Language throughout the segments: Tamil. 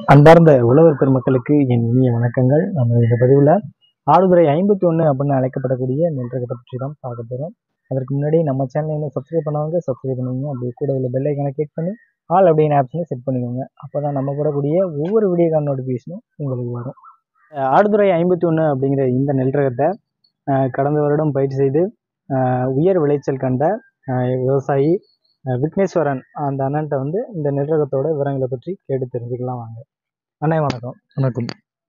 அன்பார்ந்த உழவர் பெருமக்களுக்கு என் இனிய வணக்கங்கள் நம்ம இந்த பதிவில் ஆடுதுறை ஐம்பத்தி ஒன்று அப்படின்னு அழைக்கப்படக்கூடிய நெல்ரகத்தை பற்றி தான் பார்க்க போகிறோம் அதற்கு முன்னாடி நம்ம சேனலை இன்னும் சப்ஸ்கிரைப் பண்ணவங்க சப்ஸ்கிரைப் பண்ணுவீங்க அப்படியே கூட உள்ள பெல் ஐக்கனை கிளிக் பண்ணி ஆல் அப்படின்னு ஆப்ஷனை செட் பண்ணிக்கோங்க அப்போ தான் நம்ம போடக்கூடிய ஒவ்வொரு வீடியோக்கான நோட்டிஃபிகேஷனும் உங்களுக்கு வரும் அஹ் ஆடுதுறை ஐம்பத்தி ஒன்று அப்படிங்கிற இந்த நெல்ரகத்தை அஹ் கடந்த வருடம் பயிர் செய்து அஹ் உயர் விளைச்சல் கண்ட அஹ் விவசாயி அஹ் விக்னேஸ்வரன் அந்த அண்ணன்ட்ட வந்து இந்த நெல்ரகத்தோட விவரங்களை பற்றி கேட்டு தெரிஞ்சுக்கலாம் வாங்க அண்ணே வணக்கம் வணக்கம்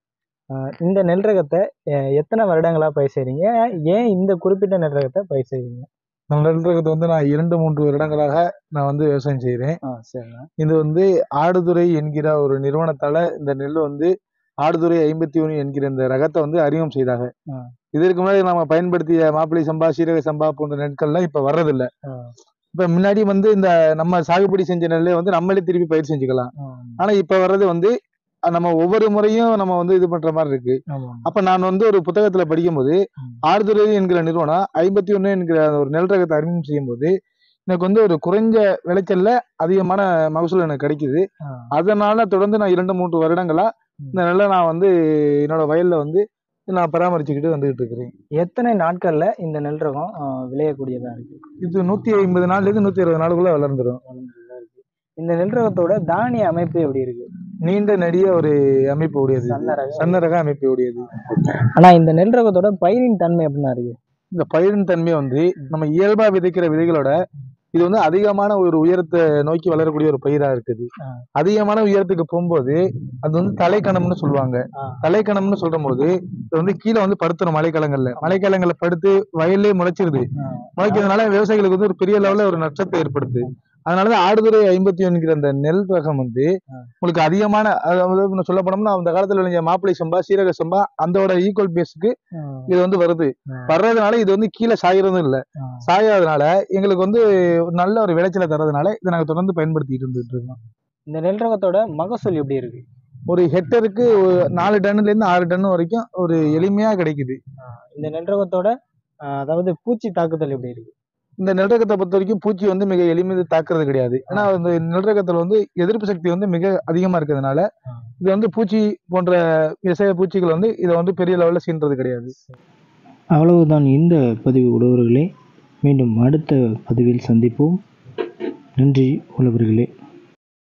அஹ் இந்த நெல் ரகத்தை அஹ் எத்தனை வருடங்களா பயிர் செய்றீங்க ஏன் இந்த குறிப்பிட்ட நெல் ரகத்தை பயிர் செய்றீங்க நம்ம நெல்ரகத்தை வந்து நான் இரண்டு மூன்று வருடங்களாக நான் வந்து விவசாயம் செய்கிறேன் ஆ சரிண்ணா இது வந்து ஆடுதுறை என்கிற ஒரு நிறுவனத்தால இந்த நெல் வந்து ஆடுதுறை ஐம்பத்தி ஒன்று என்கிற இந்த ரகத்தை வந்து அறிமுகம் செய்தாங்க ஆ. இதற்கு முன்னாடி நம்ம பயன்படுத்திய மாப்பிள்ளை சம்பா சீரக சம்பா போன்ற நெற்கள்லாம் இப்ப வர்றதில்ல ஆ. இப்ப முன்னாடி வந்து இந்த நம்ம சாகுபடி செஞ்ச நெல்லை வந்து நம்மளே திருப்பி பயிர் செஞ்சுக்கலாம் ஆம். ஆனா இப்ப வர்றது வந்து அஹ், நம்ம ஒவ்வொரு முறையும் நம்ம வந்து இது பண்ற மாதிரி இருக்கு ஆமாம். அப்ப நான் வந்து ஒரு புத்தகத்துல படிக்கும்போது ம். ஆடுதுறை என்கிற நிறுவனம் ஐம்பத்தி ஒண்ணு என்கிற ஒரு நெல் ரகத்தை அறிமுகம் செய்யும் போது எனக்கு வந்து ஒரு குறைஞ்ச விளைச்சல்ல அதிகமான மகசூல் எனக்கு கிடைக்குது ஆ. அதனால தொடர்ந்து நான் இரண்டு மூன்று வருடங்களா ம். இந்த நெல்லை நான் வந்து என்னோட வயல்ல வந்து நான் பராமரிச்சுக்கிட்டு வந்துகிட்டு இருக்கிறேன் எத்தனை நாட்கள்ல இந்த நெல் ரகம் அஹ், விளையக்கூடியதா இருக்கு இது நூத்தி ஐம்பது நாள்ல இருந்து நூத்தி அறுபது நாளுக்குள்ள வளர்ந்துடும் வளர்ந்ததா இருக்கு இந்த நெல் ரகத்தோட தானிய அமைப்பு எப்படி இருக்கு நீண்ட நெடிய ஒரு அமைப்பு உடையது சன்ன ரகம் சன்ன ரக அமைப்பு உடையது ஆனா இந்த நெல் ரகத்தோட பயிரின் தன்மை எப்படின்னா இருக்கு இந்த பயிரின் தன்மை வந்து நம்ம இயல்பா விதைக்கிற விதைகளோட இது வந்து அதிகமான ஒரு உயரத்தை நோக்கி வளரக்கூடிய ஒரு பயிரா இருக்குது ஆ. அதிகமான உயரத்துக்கு போகும்போது அது வந்து தலைக்கணம்னு சொல்லுவாங்க ஆ. தலைக்கணம்னு சொல்ற போது இது வந்து கீழே வந்து படுத்துரும் மழைக்காலங்கள்ல மழைக்காலங்கள்ல படுத்து வயல்லே முளைச்சிருது ஆ. முளைக்கிறதுனால விவசாயிகளுக்கு வந்து ஒரு பெரிய லெவல்ல ஒரு நஷ்டத்தை ஏற்படுத்து அதனாலதான் ஆடுதுறை ஐம்பத்தி ஒன்றுங்கிற அந்த நெல் ரகம் வந்து ஆ. உங்களுக்கு அதிகமான அதாவது சொல்ல போனோம்னா அந்த காலத்துல விளைஞ்ச மாப்பிளை சம்பா சீரக சம்பா அந்தோட ஈக்குவல் பேஸுக்கு ஆ. இது வந்து வருது ஆ. வர்றதுனால இது வந்து கீழே சாயறதும் இல்ல ஆ. சாயாதனால எங்களுக்கு வந்து ஒரு நல்ல ஒரு விளைச்சலை தரதுனால இதை நாங்க தொடர்ந்து பயன்படுத்திட்டு இருந்துட்டு இருக்கோம் இந்த நெல் ரகத்தோட மகசூல் எப்படி இருக்கு ஒரு ஹெக்டருக்கு ஒரு நாலு டன்னுல இருந்து ஆறு டன் வரைக்கும் ஒரு எளிமையா கிடைக்குது இந்த நெல் ரகத்தோட அஹ், அதாவது பூச்சி தாக்குதல் எப்படி இருக்கு இந்த நெல்ரகத்தை பொறுத்த வரைக்கும் பூச்சி வந்து மிக எளிமையை தாக்குறது கிடையாது ஏன்னா இந்த நெல்ரகத்துல வந்து எதிர்ப்பு சக்தி வந்து மிக அதிகமா இருக்கிறதுனால ஆ. இது வந்து பூச்சி போன்ற விவசாய பூச்சிகள் வந்து இதை வந்து பெரிய லெவல்ல சீன்றது கிடையாது அவ்வளவுதான் இந்த பதிவு உழவர்களே மீண்டும் அடுத்த பதிவில் சந்திப்போம் நன்றி உழவர்களே